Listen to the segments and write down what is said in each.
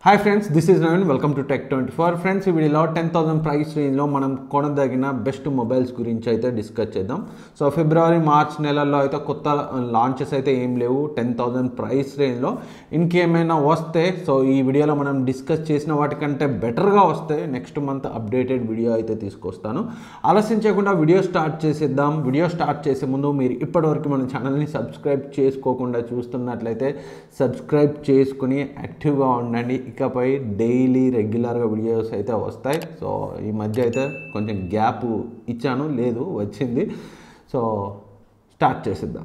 hi friends this is Naveen welcome to tech twenty four friends ఈ వీడియోలో ten thousand price రేంజ్లో మనం కొనదగిన best mobiles గురించి అయితే డిస్కస్ చేద్దాం సో ఫిబ్రవరి మార్చ్ నెలల్లో అయితే కొత్త లాంచెస్ అయితే ఏం లేవు టెన్ థౌసండ్ ప్రైస్ రేంజ్లో ఇంకేమైనా వస్తే సో ఈ వీడియోలో మనం డిస్కస్ చేసిన వాటికంటే బెటర్గా వస్తే నెక్స్ట్ మంత్ అప్డేటెడ్ వీడియో అయితే తీసుకొస్తాను ఆలస్యించకుండా వీడియో స్టార్ట్ చేసేద్దాం వీడియో స్టార్ట్ చేసే ముందు మీరు ఇప్పటివరకు మన ఛానల్ని సబ్స్క్రైబ్ చేసుకోకుండా చూస్తున్నట్లయితే సబ్స్క్రైబ్ చేసుకుని యాక్టివ్గా ఉండండి ఇకపై డైలీ రెగ్యులర్గా వీడియోస్ అయితే వస్తాయి సో ఈ మధ్య అయితే కొంచెం గ్యాప్ ఇచ్చాను లేదు వచ్చింది సో స్టార్ట్ చేసేద్దాం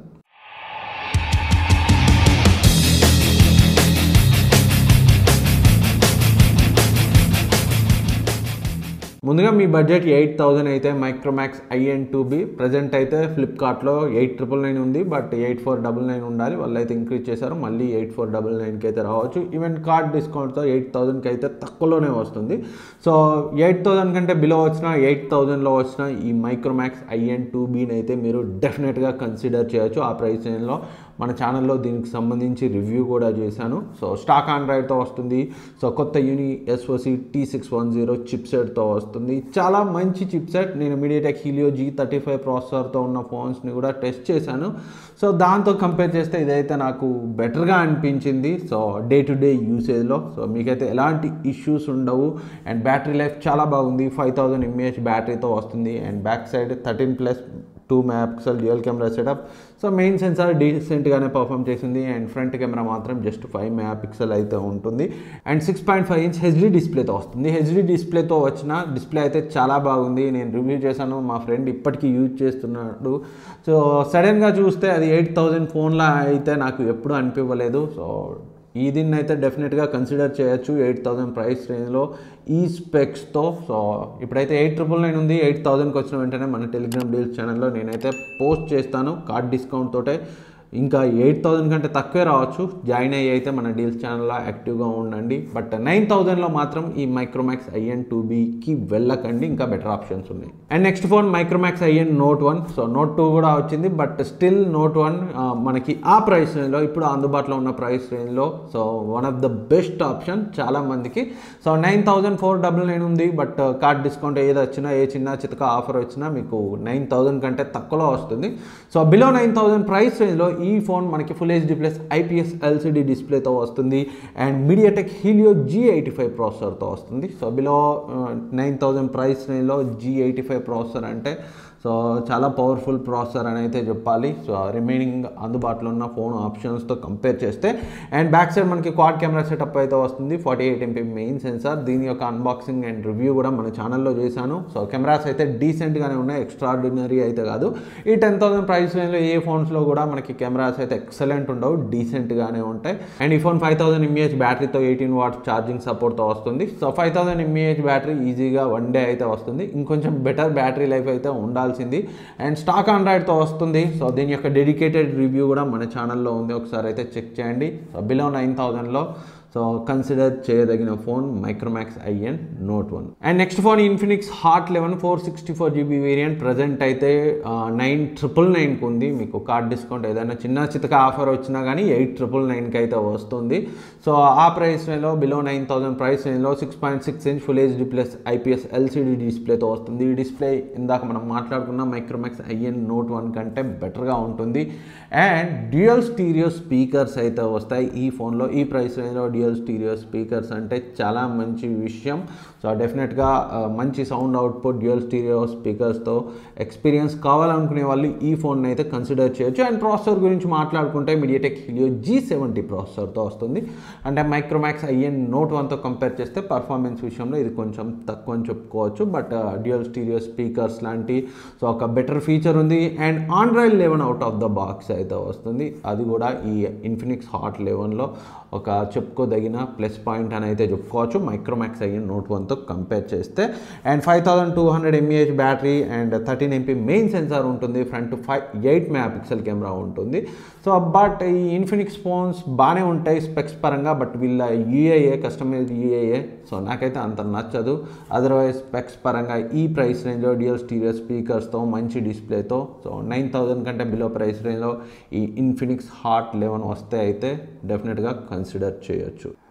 ముందుగా మీ బడ్జెట్ ఎయిట్ థౌజండ్ అయితే Micromax IN two B present అయితే ఫ్లిప్కార్ట్లో ఎయిట్ ట్రిపుల్ నైన్ ఉంది but eight four double nine ఉండాలి వాళ్ళు అయితే ఇంక్రీజ్ చేశారు మళ్ళీ ఎయిట్ ఫోర్ డబుల్ నైన్కి అయితే రావచ్చు ఈవెన్ కార్డ్ డిస్కౌంట్తో ఎయిట్ థౌజండ్కి అయితే తక్కువలోనే వస్తుంది సో ఎయిట్ థౌజండ్ కంటే బిలో వచ్చిన ఎయిట్ థౌజండ్లో వచ్చిన ఈ మైక్రోమాక్స్ ఐఎన్ టూ బీని అయితే మీరు డెఫినెట్గా కన్సిడర్ చేయొచ్చు ఆ ప్రైస్ రేంజ్లో మన ఛానల్లో దీనికి సంబంధించి రివ్యూ కూడా చేశాను సో స్టాక్ ఆండ్రాయిడ్తో వస్తుంది సో కొత్త Uni SOC T six one zero చిప్సెట్తో వస్తుంది చాలా మంచి చిప్సెట్ నేను MediaTek Helio G thirty five ప్రాసెసర్తో ఉన్న ఫోన్స్ని కూడా టెస్ట్ చేశాను సో దాంతో కంపేర్ చేస్తే ఇదైతే నాకు బెటర్గా అనిపించింది సో డే టు డే యూసేజ్లో సో మీకైతే ఎలాంటి ఇష్యూస్ ఉండవు అండ్ బ్యాటరీ లైఫ్ చాలా బాగుంది ఫైవ్ థౌజండ్ ఎంఏహెచ్ బ్యాటరీతో వస్తుంది and back side thirteen plus two megapixel dual camera setup so main sensor డీసెంట్గానే పర్ఫామ్ చేసింది అండ్ ఫ్రంట్ కెమెరా మాత్రం జస్ట్ ఫైవ్ మెగా పిక్సెల్ అయితే ఉంటుంది and six point five inch HD డిస్ప్లేతో వస్తుంది HD డిస్ప్లేతో వచ్చిన డిస్ప్లే అయితే చాలా బాగుంది నేను రివ్యూ చేశాను మా ఫ్రెండ్ ఇప్పటికీ యూజ్ చేస్తున్నాడు సో సడన్గా చూస్తే అది ఎయిట్ థౌజండ్ ఫోన్లా అయితే నాకు ఎప్పుడు అనిపించలేదు సో ఈ దీన్ని అయితే డెఫినెట్గా కన్సిడర్ చేయొచ్చు ఎయిట్ థౌసండ్ ప్రైస్ రేంజ్లో ఈ స్పెక్స్తో సో ఇప్పుడైతే ఎయిట్ ట్రిపుల్ నైన్ ఉంది ఎయిట్ థౌసండ్కి వచ్చిన వెంటనే మన టెలిగ్రామ్ డీల్స్ ఛానల్లో నేనైతే పోస్ట్ చేస్తాను కార్డ్ డిస్కౌంట్ తోటే ఇంకా ఎయిట్ థౌజండ్ కంటే తక్కువే రావచ్చు జాయిన్ అయ్యి అయితే మన డీల్స్ ఛానల్లో యాక్టివ్గా ఉండండి బట్ నైన్ థౌజండ్లో మాత్రం ఈ మైక్రోమాక్స్ ఐఎన్ టూ బీకి వెళ్ళకండి ఇంకా బెటర్ ఆప్షన్స్ ఉన్నాయి and next phone Micromax IN note one so note two కూడా వచ్చింది బట్ స్టిల్ నోట్ వన్ మనకి ఆ ప్రైస్ రేంజ్లో ఇప్పుడు అందుబాటులో ఉన్న ప్రైస్ రేంజ్లో so one of the best option చాలా మందికి so nine thousand four double nine ఉంది బట్ కార్డ్ డిస్కౌంట్ ఏది వచ్చినా ఏ చిన్న చితక ఆఫర్ వచ్చినా మీకు నైన్ థౌజండ్ కంటే తక్కువలో వస్తుంది so below nine thousand price రేంజ్లో ఈ ఫోన్ మనకి full HD plus IPS LCD డిస్ప్లేతో వస్తుంది and MediaTek Helio G eighty five ప్రాసెసర్తో వస్తుంది so below nine thousand price రేంజ్లో జీ ఎయిటీ ఫైవ్ ప్రాసెసర్ అంటే సో చాలా పవర్ఫుల్ ప్రాసెసర్ అని అయితే చెప్పాలి సో రిమైనింగ్ అందుబాటులో ఉన్న ఫోన్ ఆప్షన్స్తో కంపేర్ చేస్తే అండ్ బ్యాక్ సైడ్ మనకి క్వాడ్ కెమెరా సెటప్ అయితే వస్తుంది forty eight MP main sensor దీని యొక్క అన్బాక్సింగ్ అండ్ రివ్యూ కూడా మన ఛానల్లో చేశాను సో కెమెరాస్ అయితే డీసెంట్గానే ఉన్నాయి ఎక్స్ట్రాడినరీ అయితే కాదు ఈ టెన్ థౌసండ్ ప్రైస్ రేంజ్లో ఏ ఫోన్స్లో కూడా మనకి కెమెరాస్ అయితే ఎక్సలెంట్ ఉండవు డీసెంట్గానే ఉంటాయి అండ్ ఈ ఫోన్ ఫైవ్ థౌసండ్ ఎంఏహెచ్ బ్యాటరీతో ఎయిటీన్ వాట్స్ ఛార్జింగ్ సపోర్ట్తో వస్తుంది so five thousand mAh battery ఈజీగా వన్ డే అయితే వస్తుంది ఇంకొంచెం బెటర్ బ్యాటరీ లైఫ్ అయితే ఉండాలి ఉండాల్సింది అండ్ స్టాక్ ఆండ్రాయిడ్తో వస్తుంది సో దీని యొక్క డెడికేటెడ్ రివ్యూ కూడా మన ఛానల్లో ఉంది ఒకసారి అయితే చెక్ చేయండి సో బిలో నైన్ థౌజండ్లో సో కన్సిడర్ చేయదగిన phone Micromax IN note one and next phone Infinix Hot eleven four sixty four GB variant present అయితే నైన్ ట్రిపుల్ నైన్కి ఉంది మీకు కార్డ్ డిస్కౌంట్ ఏదైనా చిన్న చితక ఆఫర్ వచ్చినా కానీ ఎయిట్ ట్రిపుల్ నైన్కి అయితే వస్తుంది సో ఆ ప్రైస్ రేంజ్లో బిలో నైన్ థౌసండ్ ప్రైస్ రేంజ్లో six point six inch full HD plus IPS LCD డిస్ప్లేతో వస్తుంది ఈ డిస్ప్లే ఇందాక మనం మాట్లాడుకున్న మైక్రోమాక్స్ ఐఎన్ నోట్ వన్ కంటే బెటర్గా ఉంటుంది అండ్ డ్యూయల్ స్టీరియో స్పీకర్స్ అయితే వస్తాయి ఈ ఫోన్లో ఈ ప్రైస్ రేంజ్లో డ్యూయల్ స్టీరియో స్పీకర్స్ అంటే చాలా మంచి విషయం సో డెఫినెట్గా మంచి సౌండ్ అవుట్పుట్ డ్యూయల్ స్టీరియో స్పీకర్స్తో ఎక్స్పీరియన్స్ కావాలనుకునే వాళ్ళు ఈ ఫోన్ అయితే కన్సిడర్ చేయొచ్చు అండ్ ప్రాసెసర్ గురించి మాట్లాడుకుంటే మీడియాటెక్ హీలియో జీ సెవెంటీ ప్రాసెసర్తో వస్తుంది అంటే మైక్రోమాక్స్ ఐఎన్ నోట్ వన్తో కంపేర్ చేస్తే పర్ఫార్మెన్స్ విషయంలో ఇది కొంచెం తక్కువ అని చెప్పుకోవచ్చు బట్ డ్యూయల్ స్టీరియో స్పీకర్స్ లాంటి సో ఒక బెటర్ ఫీచర్ ఉంది and Android eleven out of the box అయితే వస్తుంది అది కూడా ఈ ఇన్ఫినిక్స్ హాట్ లెవెన్లో ఒక చెప్పుకోదగిన ప్లస్ పాయింట్ అని అయితే చెప్పుకోవచ్చు మైక్రోమాక్స్ అయ్యి నోట్ వన్తో కంపేర్ చేస్తే and five thousand two hundred mAh battery and thirteen MP main sensor ఉంటుంది front five eight megapixel camera ఉంటుంది సో బట్ ఈ ఇన్ఫినిక్స్ ఫోన్స్ బాగానే ఉంటాయి స్పెక్స్ పరంగా బట్ వీళ్ళ యూఏఏ కస్టమైజ్డ్ యూఏఏ సో నాకైతే అంత నచ్చదు అదర్వైజ్ స్పెక్స్ పరంగా ఈ ప్రైస్ రేంజ్లో డ్యూయల్ స్టీరియో స్పీకర్స్తో మంచి డిస్ప్లేతో సో నైన్ థౌజండ్ కంటే బిలో ప్రైస్ రేంజ్లో ఈ ఇన్ఫినిక్స్ హాట్ లెవెన్ వస్తే అయితే డెఫినెట్గా కన్సిడర్ చేయొచ్చు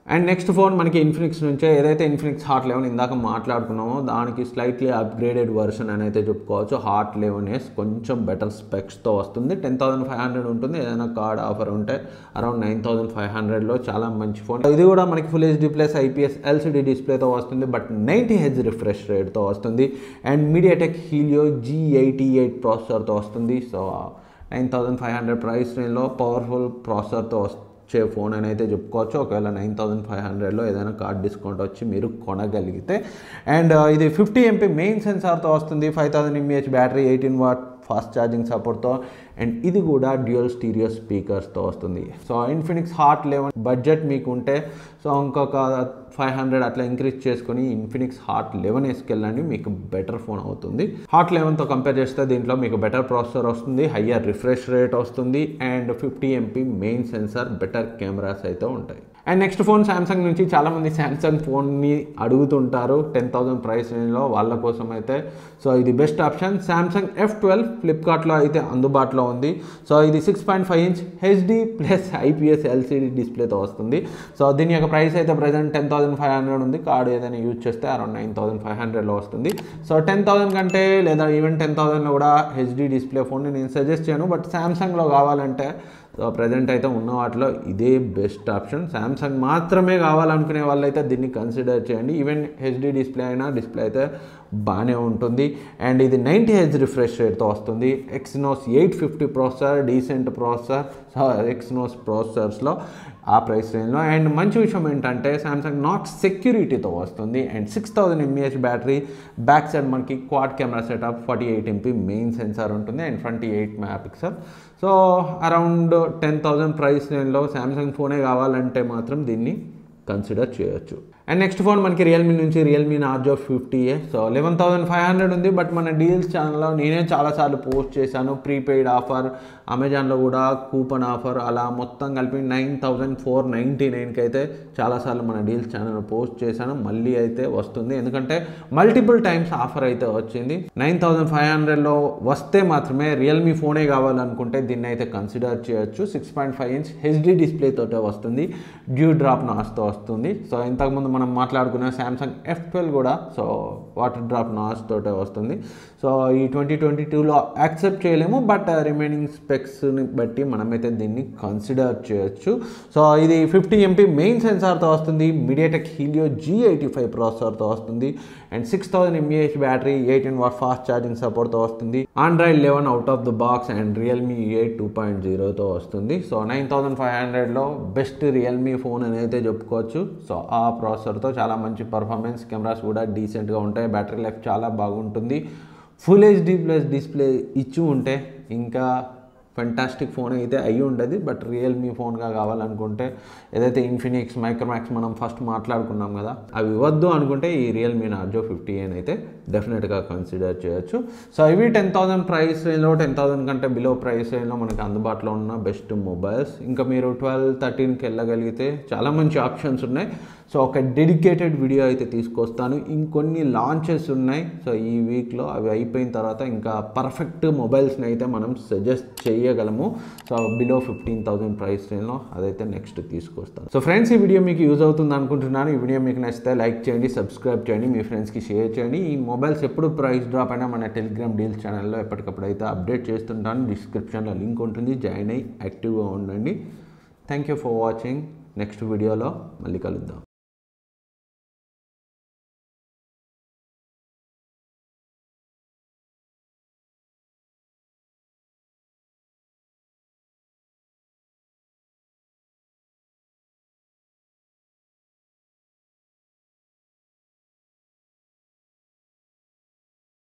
అండ్ నెక్స్ట్ ఫోన్ మనకి ఇన్ఫినిక్స్ నుంచే ఏదైతే ఇన్ఫినిక్స్ హాట్ లెవెన్ ఇందాక మాట్లాడుకున్నామో దానికి స్లైట్లీ అప్గ్రేడెడ్ వర్షన్ అని అయితే చెప్పుకోవచ్చు హాట్ లెవెన్ ఎస్ కొంచెం బెటర్ స్పెక్స్తో వస్తుంది టెన్ థౌసండ్ ఫైవ్ హండ్రెడ్ ఉంటుంది ఏదైనా కార్డ్ ఆఫర్ ఉంటే అరౌండ్ నైన్ థౌసండ్ ఫైవ్ హండ్రెడ్లో చాలా మంచి ఫోన్ ఇది కూడా మనకి full HD plus IPS LCD డిస్ప్లేతో వస్తుంది బట్ నైంటీ హెచ్ రిఫ్రెష్ రేట్తో వస్తుంది and MediaTek Helio G eighty eight ప్రాసెసర్తో వస్తుంది so nine thousand five hundred price రేంజ్లో పవర్ఫుల్ ప్రాసెసర్తో వస్తుంది వచ్చే ఫోన్ అని అయితే చెప్పుకోవచ్చు ఒకవేళ నైన్ థౌసండ్ ఫైవ్ హండ్రెడ్లో ఏదైనా కార్డ్ డిస్కౌంట్ వచ్చి మీరు కొనగలిగితే అండ్ ఇది ఫిఫ్టీ ఎంపీ మెయిన్ సెన్సార్తో వస్తుంది five thousand mAh battery eighteen watt fast charging సపోర్ట్తో అండ్ ఇది కూడా డ్యూయల్ స్టీరియో స్పీకర్స్తో వస్తుంది so Infinix Hot eleven budget మీకు ఉంటే సో ఇంకొక ఫైవ్ హండ్రెడ్ అట్లా ఇంక్రీజ్ చేసుకొని ఇన్ఫినిక్స్ హాట్ లెవెన్ వేసుకెళ్ళండి మీకు బెటర్ ఫోన్ అవుతుంది హాట్ లెవెన్తో కంపేర్ చేస్తే దీంట్లో మీకు బెటర్ ప్రాసెసర్ వస్తుంది హయ్యర్ రిఫ్రెష్ రేట్ వస్తుంది and fifty MP main sensor better cameras అయితే ఉంటాయి అండ్ నెక్స్ట్ ఫోన్ శాంసంగ్ నుంచి చాలామంది శాంసంగ్ ఫోన్ని అడుగుతుంటారు టెన్ థౌసండ్ ప్రైస్ రేంజ్లో వాళ్ళ కోసం అయితే సో ఇది best option Samsung F twelve ఫ్లిప్కార్ట్లో అయితే అందుబాటులో ఉంది సో ఇది six point five inch HD plus IPS LCD డిస్ప్లేతో వస్తుంది సో దీని యొక్క ప్రైస్ అయితే present ten thousand five hundred ఉంది కార్డు ఏదైనా యూజ్ చేస్తే అరౌండ్ నైన్ థౌసండ్ ఫైవ్ హండ్రెడ్లో వస్తుంది సో టెన్ థౌసండ్ కంటే లేదా ఈవెన్ టెన్ థౌసండ్లో కూడా హెచ్డి డిస్ప్లే ఫోన్ని నేను సజెస్ట్ చేయను బట్ శాంసంగ్లో కావాలంటే సో ప్రజెంట్ అయితే ఉన్న వాటిలో ఇదే బెస్ట్ ఆప్షన్ శాంసంగ్ మాత్రమే కావాలనుకునే వాళ్ళైతే దీన్ని కన్సిడర్ చేయండి ఈవెన్ హెచ్డి డిస్ప్లే అయినా డిస్ప్లే అయితే బాగానే ఉంటుంది అండ్ ఇది నైంటీ హెచ్ రిఫ్రెష్ రేట్తో వస్తుంది Exynos eight fifty processor decent processor Exynos ప్రాసెసర్స్లో ఆ ప్రైస్ రేంజ్లో అండ్ మంచి విషయం ఏంటంటే సామ్సంగ్ నాట్ సెక్యూరిటీతో వస్తుంది and six thousand mAh battery back side మనకి quad camera setup forty eight MP main sensor ఉంటుంది and twenty eight megapixel so around ten thousand price రేంజ్లో సామ్సంగ్ ఫోనే కావాలంటే మాత్రం దీన్ని కన్సిడర్ చేయొచ్చు అండ్ నెక్స్ట్ ఫోన్ మనకి రియల్మీ నుంచి Realme Narzo fifty A so eleven thousand five hundred ఉంది బట్ మన డీల్స్ ఛానల్లో నేనే చాలాసార్లు పోస్ట్ చేశాను ప్రీపెయిడ్ ఆఫర్ అమెజాన్లో కూడా కూపన్ ఆఫర్ అలా మొత్తం కలిపి నైన్ థౌజండ్ ఫోర్ నైంటీ నైన్కి అయితే చాలాసార్లు మన డీల్స్ ఛానల్ పోస్ట్ చేశాను మళ్ళీ అయితే వస్తుంది ఎందుకంటే మల్టిపుల్ టైమ్స్ ఆఫర్ అయితే వచ్చింది నైన్ థౌజండ్ ఫైవ్ హండ్రెడ్లో వస్తే మాత్రమే రియల్మీ ఫోనే కావాలనుకుంటే దీన్ని అయితే కన్సిడర్ చేయొచ్చు six point five inch HD display తోటే వస్తుంది డ్యూ డ్రాప్ నాస్తో వస్తుంది సో ఇంతకుముందు మనం మాట్లాడుకున్న శాంసంగ్ ఎఫ్ ట్వెల్వ్ కూడా సో వాటర్ డ్రాప్ నాస్ తోటే వస్తుంది సో ఈ ట్వంటీ ట్వంటీ టూలో యాక్సెప్ట్ చేయలేము బట్ రిమైనింగ్ స్పెక్స్ని బట్టి మనమైతే దీన్ని కన్సిడర్ చేయొచ్చు సో ఇది ఫిఫ్టీ ఎంపీ మెయిన్ సెన్సార్తో వస్తుంది MediaTek Helio G eighty five ప్రాసెసర్తో వస్తుంది and six thousand mAh battery eighteen watt fast charging సపోర్ట్తో వస్తుంది Android eleven out of the box and Realme eight two point జీరోతో వస్తుంది సో నైన్ థౌసండ్ ఫైవ్ హండ్రెడ్లో best Realme phone అని అయితే చెప్పుకోవచ్చు సో ఆ ప్రాసెసర్తో చాలా మంచి పర్ఫార్మెన్స్ కెమెరాస్ కూడా డీసెంట్గా ఉంటాయి బ్యాటరీ లైఫ్ చాలా బాగుంటుంది ఫుల్ హెచ్డి ప్లస్ డిస్ప్లే ఇచ్చి ఉంటే ఇంకా ఫెంటాస్టిక్ ఫోన్ అయితే అయ్యి ఉండదు బట్ రియల్మీ ఫోన్గా కావాలనుకుంటే ఏదైతే ఇన్ఫినిక్స్ మైక్రోమాక్స్ మనం ఫస్ట్ మాట్లాడుకున్నాం కదా అవి ఇవ్వద్దు అనుకుంటే ఈ రియల్మీ నార్జో ఫిఫ్టీ అని అయితే డెఫినెట్గా కన్సిడర్ చేయొచ్చు సో ఇవి టెన్ థౌసండ్ ప్రైస్ రేంజ్లో టెన్ థౌసండ్ కంటే బిలో ప్రైస్ రేంజ్లో మనకి అందుబాటులో ఉన్న బెస్ట్ మొబైల్స్ ఇంకా మీరు ట్వెల్వ్ థర్టీన్కి వెళ్ళగలిగితే చాలా మంచి ఆప్షన్స్ ఉన్నాయి సో ఒక డెడికేటెడ్ వీడియో అయితే తీసుకొస్తాను ఇంకొన్ని లాంచెస్ ఉన్నాయి సో ఈ వీక్లో అవి అయిపోయిన తర్వాత ఇంకా పర్ఫెక్ట్ మొబైల్స్ని అయితే మనం సజెస్ట్ చేయగలము so below fifteen thousand price రేంజ్లో అదైతే నెక్స్ట్ తీసుకొస్తాను సో ఫ్రెండ్స్ ఈ వీడియో మీకు యూజ్ అవుతుంది అనుకుంటున్నాను ఈ వీడియో మీకు నచ్చితే లైక్ చేయండి సబ్స్క్రైబ్ చేయండి మీ ఫ్రెండ్స్కి షేర్ చేయండి ఈ మొబైల్స్ ఎప్పుడు ప్రైస్ డ్రాప్ అయినా మన టెలిగ్రామ్ డీల్స్ ఛానల్లో ఎప్పటికప్పుడు అయితే అప్డేట్ చేస్తుంటాను డిస్క్రిప్షన్లో లింక్ ఉంటుంది జాయిన్ అయ్యి యాక్టివ్గా ఉండండి thank you for watching next వీడియోలో మళ్ళీ కలుద్దాం